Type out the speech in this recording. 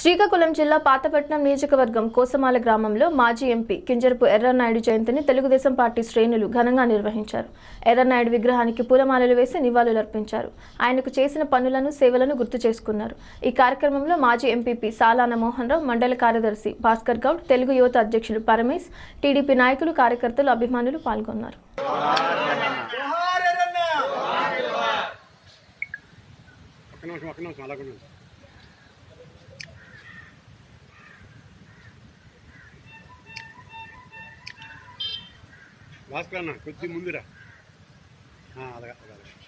శ్రీకాకుళం జిల్లా పాతపట్నం నియోజకవర్గం కోసమాల గ్రామంలో మాజీ ఎంపీ కింజరపు ఎర్రనాయుడు జయంతిని తెలుగుదేశం పార్టీ శ్రేణులు ఘనంగా నిర్వహించారు ఎర్రనాయుడు విగ్రహానికి పూలమాలలు వేసి నివాళులర్పించారు ఆయనకు చేసిన పనులను సేవలను గుర్తు చేసుకున్నారు ఈ కార్యక్రమంలో మాజీ ఎంపీపీ సాలాన మోహన్ రావు మండల కార్యదర్శి భాస్కర్ గౌడ్ తెలుగు యువత అధ్యక్షులు పరమేశ్ టీడీపీ నాయకులు కార్యకర్తలు అభిమానులు పాల్గొన్నారు ఒక్క నిమిషం ఒక్క నిమిషం అలాగే ఉండండి. భాస్కర్ అన్న కొద్ది ముందురా ఆ, అలాగే అలాగే